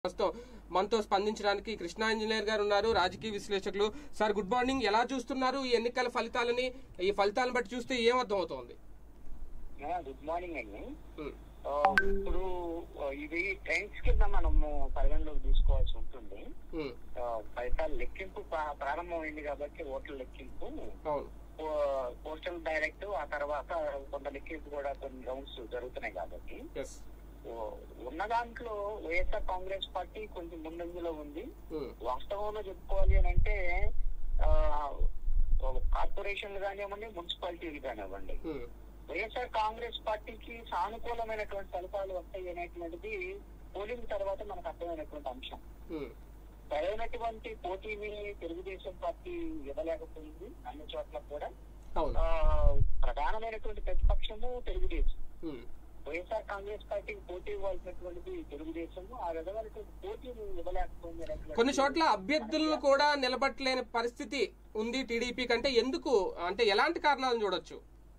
ప్రస్తుతం మనతో స్పందించడానికి కృష్ణా ఇంజనీర్ గారు ఉన్నారు రాజకీయ విశ్లేషకులు సార్ గుడ్ మార్నింగ్ ఎలా చూస్తున్నారు ఈ ఎన్నికల ఫలితాలని ఈ ఫలితాలను బట్టి చూస్తే ఏం అర్థం అవుతోంది గుడ్ మార్నింగ్ అండి ఉమ్, ఆ, ఇప్పుడు ఆ, ఇది ట్రెండ్స్ కింద మనము పరిగణలోకి తీసుకోవాల్సి ఉంటుంది ఉమ్, ఆ, ఫలితాల లెక్కింపు ప్రా- ప్రారంభమైంది కాబట్టి ఓట్ల లెక్కింపు అవును పో- పోస్టల్ డైరెక్ట్ ఆ తర్వాత కొంత లెక్కింపు కూడా కొన్ని రౌండ్స్ జరుగుతున్నాయి కాబట్టి ఎస్ ఓ, ఉన్న దాంట్లో వైఎస్ఆర్ కాంగ్రెస్ పార్టీ కొంచెం ముందంజలో ఉంది ఉమ్, వాస్తవంలో చెప్పుకోవాలి అని అంటే ఆ, కార్పొరేషన్లు కానివ్వండి మున్సిపాలిటీలు కానివ్వండి ఉమ్, వైఎస్ఆర్ కాంగ్రెస్ పార్టీకి సానుకూలమైనటువంటి ఫలితాలు వస్తాయి అనేటువంటిది పోలింగ్ తర్వాత మనకు అర్థమైనటువంటి అంశం ఉమ్, సరైనటువంటి పోటీని తెలుగుదేశం పార్టీ ఇవ్వలేకపోయింది అన్ని చోట్ల కూడా అవును ఆ, ప్రధానమైనటువంటి ప్రతిపక్షము తెలుగుదేశం ఉమ్, వైఎస్ఆర్ కాంగ్రెస్ పార్టీకి పోటీ ఇవ్వాల్సినటువంటిది తెలుగుదేశం ఆ విధమైనటువంటి పోటీని ఇవ్వలేకపోయింది అనేటువంటి- కొన్ని చోట్ల అభ్యర్థులను కూడా నిలబట్టలేని పరిస్థితి ఉంది టీడీపీ కంటే ఎందుకు అంటే ఎలాంటి కారణాలను చూడొచ్చు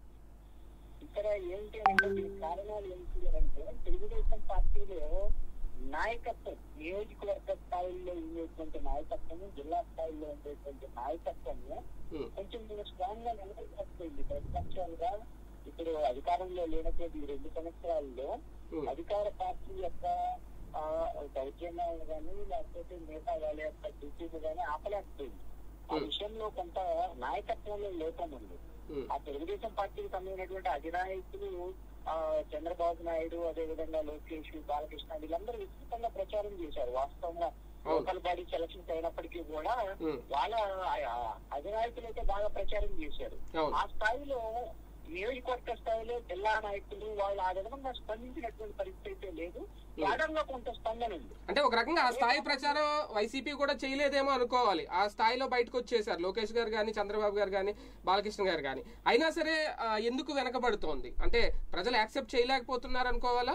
ఇక్కడ ఏంటి అంటే దీనికి కారణాలు ఏంటి అంటే తెలుగుదేశం పార్టీలో నాయకత్వం నియోజకవర్గ స్థాయిలో ఉండేటువంటి నాయకత్వము జిల్లా స్థాయిలో ఉండేటువంటి నాయకత్వము ఉమ్, కొంచెం స్ట్రాంగ్ గా నిలబడిపోయింది ప్రతిపక్షాలుగా ఇప్పుడు అధికారంలో లేనటువంటి ఈ రెండు సంవత్సరాల్లో ఉమ్, అధికార పార్టీ యొక్క ఆ, దౌర్జన్యాలు కానీ లేకపోతే మిగతా వాళ్ళ యొక్క డ్యూటీలు కానీ ఆపలేకపోయింది ఆ Hmm. విషయంలో కొంత నాయకత్వంలో లోపం ఉంది ఉమ్, ఆ తెలుగుదేశం పార్టీకి సంబంధించినటువంటి అధినాయకులు ఆ చంద్రబాబు నాయుడు అదే విధంగా లోకేష్ బాలకృష్ణ వీళ్ళందరూ విస్తృతంగా ప్రచారం చేశారు వాస్తవంగా అవును. లోకల్ బాడీ సెలక్షన్స్ అయినప్పటికీ కూడా ఉమ్, వాళ్ళ ఆ, అధినాయకులు అయితే బాగా ప్రచారం చేశారు అవును ఆ స్థాయిలో నియోజకవర్గ స్థాయిలో జిల్లా నాయకులు వాళ్ళు ఆ విధంగా స్పందించినటువంటి పరిస్థితి అయితే లేదు కేడర్లో కొంత స్పందన ఉంది అంటే ఒక రకంగా ఆ స్థాయి ప్రచారం వైసీపీ కూడా చేయలేదేమో అనుకోవాలి ఆ స్థాయిలో బయటకు వచ్చేసారు లోకేష్ గారు కానీ చంద్రబాబు గారు కానీ బాలకృష్ణ గారు కానీ అయినా సరే ఆ, ఎందుకు వెనకబడుతోంది అంటే ప్రజలు యాక్సెప్ట్ చేయలేకపోతున్నారు అనుకోవాలా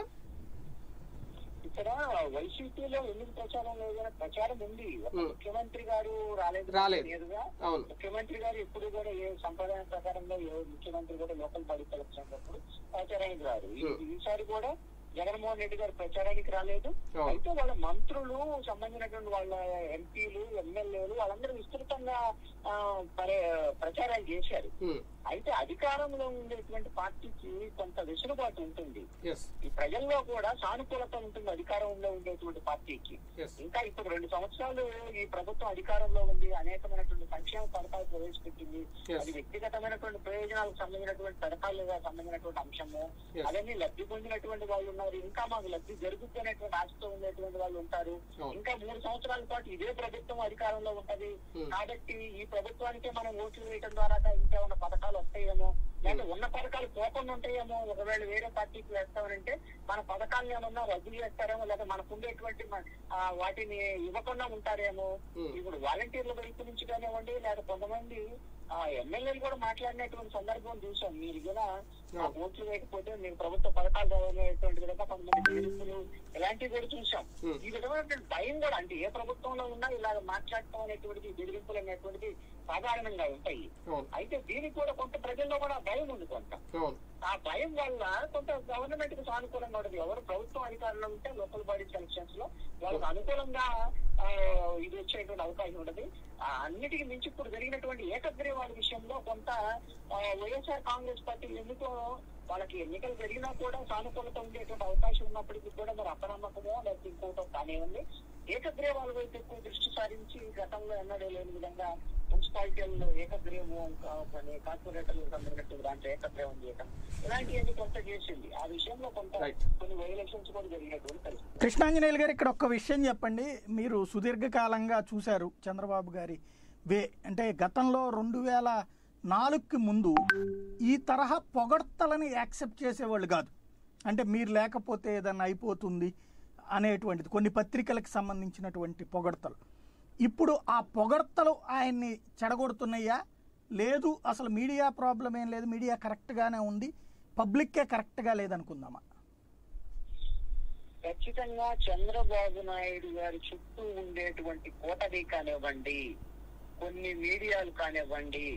ఇక్కడ వైసీపీలో ఎందుకు ప్రచారం లేదని ప్రచారం ఉంది ఒక Hmm. ముఖ్యమంత్రి గారు రాలేదు రాలేదు. నేరుగా అవును ముఖ్యమంత్రి గారు ఎప్పుడు కూడా ఏ సంప్రదాయం ప్రకారంగా ఏ ముఖ్యమంత్రి కూడా లోకల్ బాడీ సెలక్షన్ అప్పుడు ప్రచారానికి రారు ఈ- Hmm. ఈసారి కూడా జగన్మోహన్ రెడ్డి గారు ప్రచారానికి రాలేదు అవును. అయితే వాళ్ళ మంత్రులు సంబంధించినటువంటి వాళ్ళ ఎంపీలు ఎమ్మెల్యేలు వాళ్ళందరూ విస్తృతంగా ఆ, పరే- ప్రచారాలు చేశారు ఉమ్, అయితే అధికారంలో ఉండేటువంటి పార్టీకి కొంత వెసులుబాటు ఉంటుంది ఎస్ ఈ ప్రజల్లో కూడా సానుకూలత ఉంటుంది అధికారంలో ఉండేటువంటి పార్టీకి ఎస్ ఇంకా ఇప్పుడు రెండు సంవత్సరాలు ఈ ప్రభుత్వం అధికారంలో ఉంది అనేకమైనటువంటి సంక్షేమ పథకాలు ప్రవేశపెట్టింది Yes. అది వ్యక్తిగతమైనటువంటి ప్రయోజనాలకు సంబంధించినటువంటి పథకాలుగా సంబంధించినటువంటి అంశము Yes. అవన్నీ లబ్ధి పొందినటువంటి వాళ్ళు ఉన్నారు ఇంకా మాకు లబ్ధి జరుగుతున్నటువంటి ఆశతో ఉండేటువంటి వాళ్ళు ఉంటారు అవును. ఇంకా మూడు సంవత్సరాల పాటు ఇదే ప్రభుత్వం అధికారంలో ఉంటది Hmm. కాబట్టి ఈ ప్రభుత్వానికే మనం ఓట్లు వేయడం ద్వారా ఇంకేమైనా పథకాలు వస్తాయేమో లేదా ఉన్న పథకాలు పోకుండా ఉంటాయేమో ఒకవేళ వేరే పార్టీకి వేస్తామనంటే మన పథకాలను ఏమన్నా రద్దు చేస్తారేమో లేదా మనకు ఉండేటువంటి మ- ఆ, వాటిని ఇవ్వకుండా ఉంటారేమో Hmm. ఇప్పుడు వాలంటీర్ల వైపు నుంచి కానివ్వండి లేదా కొంతమంది ఆ ఎమ్మెల్యేలు కూడా మాట్లాడినటువంటి సందర్భం చూసాం మీరు కూడా ఆ అవును. ఓట్లు వేయకపోతే మీకు ప్రభుత్వ పథకాలు రావనేటువంటి విధంగా కొంతమంది బెదిరింపులు ఇలాంటివి కూడా చూసాం Hmm. ఈ విధమైనటువంటి భయం కూడా అంటే ఏ ప్రభుత్వంలో ఉన్నా ఇలాగ మాట్లాడటం అనేటువంటిది బెదిరింపులు అనేటువంటిది సాధారణంగా ఉంటాయి అవును అయితే దీనికి కూడా కొంత ప్రజల్లో కూడా భయం ఉంది కొంత అవును ఆ భయం వల్ల కొంత గవర్నమెంట్ కి సానుకూలంగా ఉండదు ఎవరు ప్రభుత్వం అధికారంలో ఉంటే లోకల్ బాడీ సెలక్షన్స్ లో వాళ్ళకి అనుకూలంగా ఆ, ఇది వచ్చేటువంటి అవకాశం ఉండదు ఆ, అన్నిటికీ మించి ఇప్పుడు జరిగినటువంటి ఏకగ్రీవాల విషయంలో కొంత ఆ, వైఎస్ఆర్ కాంగ్రెస్ పార్టీ ఎందుకో వాళ్ళకి ఎన్నికలు జరిగినా కూడా సానుకూలత ఉండేటువంటి అవకాశం ఉన్నప్పటికీ కూడా మరి అపనమ్మకమో లేకపోతే ఇంకోటో కానివ్వండి ఏకగ్రీవాల వైపు ఎక్కువ దృష్టి సారించి గతంలో ఎన్నడూ లేని విధంగా మున్సిపాలిటీల్లో ఏకగ్రీవం కార్పొరేటర్లకు సంబంధించిన దాంట్లో ఏకగ్రీవం చేయటం ఇలాంటివన్నీ కొంత చేసింది ఆ విషయంలో కొంత Right. కొన్ని వైలేషన్స్ కూడా జరిగినటువంటి పరిస్థితి కృష్ణాంజనేయులు గారు ఇక్కడ ఒక్క విషయం చెప్పండి మీరు సుదీర్ఘకాలంగా చూశారు చంద్రబాబు గారి వే అంటే గతంలో రెండు వేల నాలుగుకి ముందు ఈ తరహా పొగడ్తలని యాక్సెప్ట్ చేసేవాళ్ళు కాదు అంటే మీరు లేకపోతే ఏదన్నా అయిపోతుంది అనేటువంటిది కొన్ని పత్రికలకు సంబంధించినటువంటి పొగడ్తలు ఇప్పుడు ఆ పొగడ్తలు ఆయన్ని చెడగొడుతున్నాయా లేదు అసలు మీడియా ప్రాబ్లం ఏం లేదు మీడియా కరెక్ట్గానే ఉంది పబ్లిక్కే కరెక్ట్గా లేదనుకుందామా ఖచ్చితంగా చంద్రబాబు నాయుడు గారి చుట్టూ ఉండేటువంటి కోటరీ కానివ్వండి కొన్ని మీడియాలు కానివ్వండి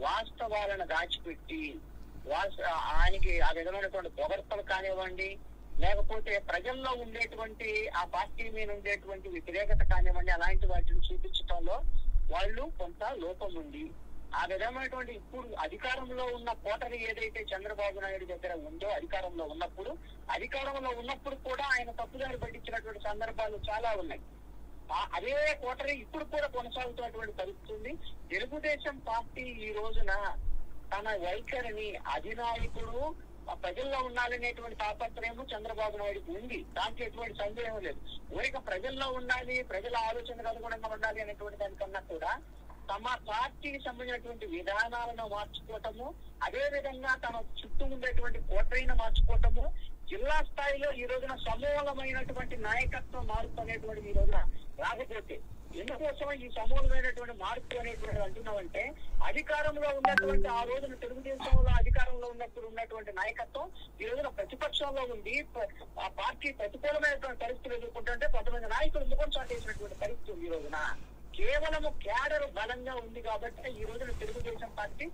వాస్తవాలను దాచిపెట్టి వాస్త ఆయనకి ఆ విధమైనటువంటి పొగడ్తలు కానివ్వండి లేకపోతే ప్రజల్లో ఉండేటువంటి ఆ పార్టీ మీద ఉండేటువంటి వ్యతిరేకత కానివ్వండి అలాంటి వాటిని చూపించడంలో వాళ్ళు కొంత లోపం ఉంది ఆ విధమైనటువంటి ఇప్పుడు అధికారంలో ఉన్న కోటరి ఏదైతే చంద్రబాబు నాయుడు దగ్గర ఉందో అధికారంలో ఉన్నప్పుడు అధికారంలో ఉన్నప్పుడు కూడా ఆయన తప్పుదారి పట్టించినటువంటి సందర్భాలు చాలా ఉన్నాయి ఆ- అదే కోటరి ఇప్పుడు కూడా కొనసాగుతున్నటువంటి పరిస్థితి ఉంది తెలుగుదేశం పార్టీ ఈ రోజున తన వైఖరిని అధినాయకుడు ఆ ప్రజల్లో ఉండాలనేటువంటి తాపత్రయం చంద్రబాబు నాయుడుకి ఉంది దాంట్లో ఎటువంటి సందేహం లేదు ఊరిక ప్రజల్లో ఉండాలి ప్రజల ఆలోచనకు అనుగుణంగా ఉండాలి అనేటువంటి దానికన్నా కూడా తమ పార్టీకి సంబంధించినటువంటి విధానాలను మార్చుకోవటము అదే విధంగా తన చుట్టూ ఉండేటువంటి కోటరీని మార్చుకోవటము జిల్లా స్థాయిలో ఈ రోజున సమూలమైనటువంటి నాయకత్వం మార్పు అనేటువంటిది ఈ రోజున రాకపోతే ఎందుకోసం ఈ సమూలమైనటువంటి మార్పు అనేటువంటిది అంటున్నామంటే అధికారంలో ఉన్నటువంటి ఆ రోజున తెలుగుదేశంలో అధికారంలో ఉన్నప్పుడు ఉన్నటువంటి నాయకత్వం ఈ రోజున ప్రతిపక్షంలో ఉండి ప- ఆ పార్టీ ప్రతికూలమైనటువంటి పరిస్థితులు ఎదుర్కొంటుంటే కొంతమంది నాయకులు ముఖం చాటేసినటువంటి పరిస్థితి ఉంది ఈ రోజున కేవలము క్యాడర్ బలంగా ఉంది కాబట్టి ఈ రోజున Telugu Desam party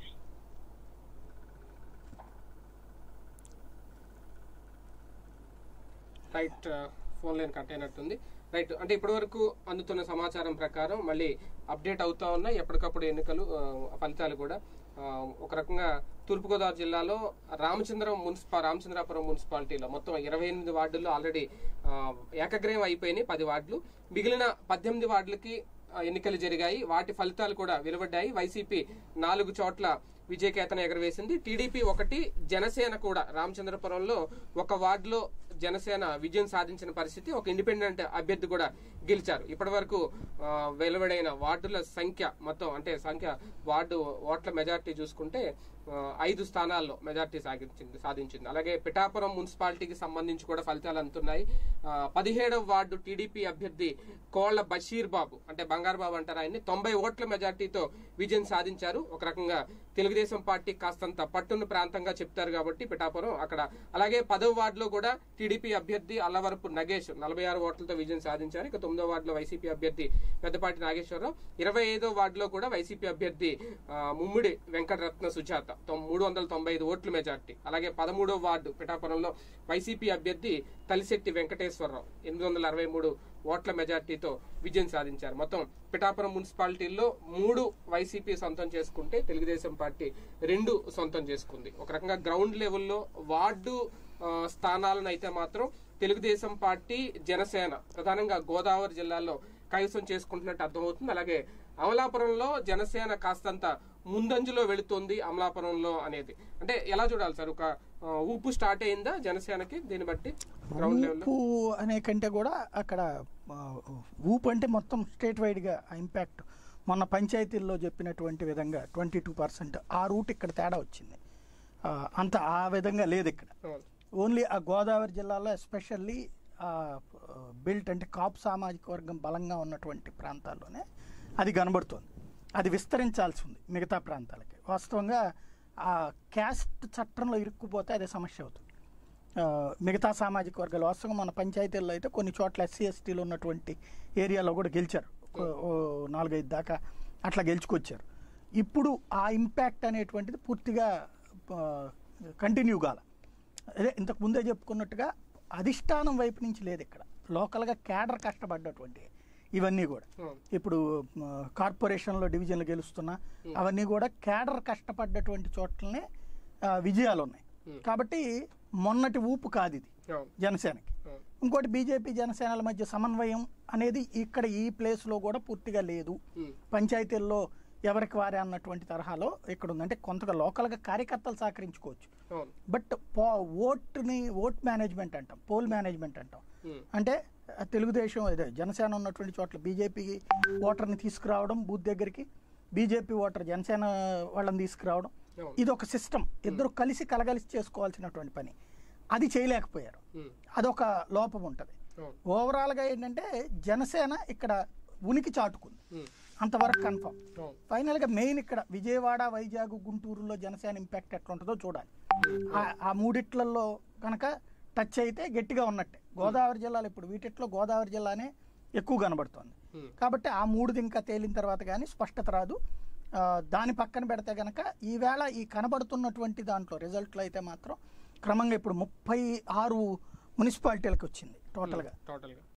right phone line cut అయినట్టుంది రైట్ అంటే ఇప్పటి వరకు అందుతున్న సమాచారం ప్రకారం మళ్ళీ అప్డేట్ అవుతా ఉన్నాయి ఎప్పటికప్పుడు ఎన్నికలు ఆ, ఫలితాలు కూడా ఆ, ఒక రకంగా తూర్పుగోదావరి జిల్లాలో రామచంద్రం మున్సిపా రామచంద్రాపురం మున్సిపాలిటీలో మొత్తం ఇరవై ఎనిమిది వార్డుల్లో ఆల్రెడీ ఆ, ఏకగ్రయం అయిపోయినాయి పది వార్డులు మిగిలిన పద్దెనిమిది వార్డులకి ఆ, ఎన్నికలు జరిగాయి వాటి ఫలితాలు కూడా వెలువడ్డాయి వైసీపీ నాలుగు చోట్ల విజయకేతన ఎగరవేసింది టీడీపీ ఒకటి జనసేన కూడా రామచంద్రపురంలో ఒక వార్డులో జనసేన విజయం సాధించిన పరిస్థితి ఒక ఇండిపెండెంట్ అభ్యర్థి కూడా గెలిచారు ఇప్పటి వరకు ఆ, వెలువడైన వార్డుల సంఖ్య మొత్తం అంటే సంఖ్య వార్డు ఓట్ల మెజార్టీ చూసుకుంటే ఆ, ఐదు స్థానాల్లో మెజార్టీ సాధించింది సాధించింది అలాగే పిఠాపురం మున్సిపాలిటీకి సంబంధించి కూడా ఫలితాలు అందుతున్నాయి ఆ, పదిహేడవ వార్డు టీడీపీ అభ్యర్థి కోళ్ల బషీర్ బాబు అంటే బంగారు బాబు అంటారు ఆయన్ని తొంభై ఓట్ల మెజార్టీతో విజయం సాధించారు ఒక రకంగా తెలుగుదేశం పార్టీ కాస్తంత పట్టున్న ప్రాంతంగా చెప్తారు కాబట్టి పిఠాపురం అక్కడ అలాగే పదవ వార్డులో కూడా టీడీపీ అభ్యర్థి అల్లవరపు నగేష్ నలభై ఆరు ఓట్లతో విజయం సాధించారు ఇక తొమ్మిదో వార్డులో వైసీపీ అభ్యర్థి పెద్దపాటి నాగేశ్వరరావు ఇరవై ఐదో వార్డులో కూడా వైసీపీ అభ్యర్థి ఆ, ముమ్మిడి వెంకటరత్న సుజాత తొమ్- మూడు వందల తొంభై ఐదు ఓట్ల మెజార్టీ అలాగే పదమూడో వార్డు పిఠాపురంలో వైసీపీ అభ్యర్థి తలిశెట్టి వెంకటేశ్వరరావు ఎనిమిది వందల అరవై మూడు ఓట్ల మెజార్టీతో విజయం సాధించారు మొత్తం పిఠాపురం మున్సిపాలిటీల్లో మూడు వైసీపీ సొంతం చేసుకుంటే తెలుగుదేశం పార్టీ రెండు సొంతం చేసుకుంది ఒక రకంగా గ్రౌండ్ లెవెల్లో వార్డు ఆ, స్థానాలను అయితే మాత్రం తెలుగుదేశం పార్టీ జనసేన ప్రధానంగా గోదావరి జిల్లాలో కైవసం చేసుకుంటున్నట్టు అర్థమవుతుంది అలాగే అమలాపురంలో జనసేన కాస్తంత ముందంజలో వెళుతోంది అమలాపురంలో అనేది అంటే ఎలా చూడాలి సార్ ఒక ఆ, ఊపు స్టార్ట్ అయిందా జనసేనకి దీన్ని బట్టి గ్రౌండ్ లెవెల్లో ఊపు అనే కంటే కూడా అక్కడ ఆ, ఊపు అంటే మొత్తం స్టేట్ వైడ్గా ఆ ఇంపాక్ట్ మొన్న పంచాయతీల్లో చెప్పినటువంటి విధంగా ట్వంటీ టూ పర్సెంట్ ఆ రూట్ ఇక్కడ తేడా వచ్చింది ఆ, అంత ఆ విధంగా లేదు ఇక్కడ అవును. ఓన్లీ ఆ గోదావరి జిల్లాలో ఎస్పెషల్లీ బిల్ట్ అంటే కాపు సామాజిక వర్గం బలంగా ఉన్నటువంటి ప్రాంతాల్లోనే అది కనబడుతోంది అది విస్తరించాల్సి ఉంది మిగతా ప్రాంతాలకి వాస్తవంగా ఆ క్యాస్ట్ చట్టంలో ఇరుక్కుపోతే అదే సమస్య అవుతుంది ఆ, మిగతా సామాజిక వర్గాలు వాస్తవంగా మన పంచాయతీల్లో అయితే కొన్ని చోట్ల ఎస్సీ ఎస్టీలు ఉన్నటువంటి ఏరియాలో కూడా గెలిచారు ఓ- ఓ నాలుగైదు దాకా అట్లా గెలుచుకొచ్చారు ఇప్పుడు ఆ ఇంపాక్ట్ అనేటువంటిది పూర్తిగా కంటిన్యూ కాల అదే ఇంతకు ముందే చెప్పుకున్నట్టుగా అధిష్టానం వైపు నుంచి లేదు ఇక్కడ లోకల్గా క్యాడర్ కష్టపడ్డటువంటి ఇవన్నీ కూడా అవును. ఇప్పుడు ఆ, కార్పొరేషన్లో డివిజన్లు గెలుస్తున్నా అవన్నీ కూడా క్యాడర్ కష్టపడ్డటువంటి చోట్లనే ఆ, విజయాలు ఉన్నాయి Hmm. కాబట్టి మొన్నటి ఊపు కాదు ఇది అవును. జనసేనకి అవును. ఇంకోటి బీజేపీ జనసేనల మధ్య సమన్వయం అనేది ఇక్కడ ఈ ప్లేస్లో కూడా పూర్తిగా లేదు ఉమ్. పంచాయతీల్లో ఎవరికి వారే అన్నటువంటి తరహాలో ఇక్కడ ఉంది అంటే కొంతగా లోకల్గా కార్యకర్తలు సహకరించుకోవచ్చు అవును. బట్ పో ఓట్ని ఓట్ మేనేజ్మెంట్ అంటాం పోల్ మేనేజ్మెంట్ అంటాం ఉమ్. అంటే ఆ, తెలుగుదేశం అదే జనసేన ఉన్నటువంటి చోట్ల బీజేపీ ఓటర్ని తీసుకురావడం బూత్ దగ్గరికి బీజేపీ ఓటర్ జనసేన వాళ్ళని తీసుకురావడం అవును. ఇది ఒక సిస్టమ్ ఇద్దరు కలిసి కలగలిసి చేసుకోవాల్సినటువంటి పని అది చేయలేకపోయారు ఉమ్. అదొక లోపం ఉంటుంది అవును. ఓవరాల్గా ఏంటంటే జనసేన ఇక్కడ ఉనికి చాటుకుంది ఉమ్. అంతవరకు కన్ఫర్మ్ అవును. ఫైనల్గా మెయిన్ ఇక్కడ విజయవాడ వైజాగ్ గుంటూరులో జనసేన ఇంపాక్ట్ ఎట్లా ఉంటుందో చూడాలి ఆ- ఆ మూడిట్లలో కనుక టచ్ అయితే గట్టిగా ఉన్నట్టే గోదావరి జిల్లాలో ఇప్పుడు వీటిట్లో గోదావరి జిల్లానే ఎక్కువ కనబడుతోంది ఉమ్. కాబట్టి ఆ మూడుది ఇంకా తేలిన తర్వాత కానీ స్పష్టత రాదు ఆ, దాని పక్కన పెడితే కనుక ఈవేళ ఈ కనబడుతున్నటువంటి దాంట్లో రిజల్ట్లో అయితే మాత్రం క్రమంగా ఇప్పుడు ముప్పై ఆరు మున్సిపాలిటీలకు వచ్చింది టోటల్గా టోటల్ గా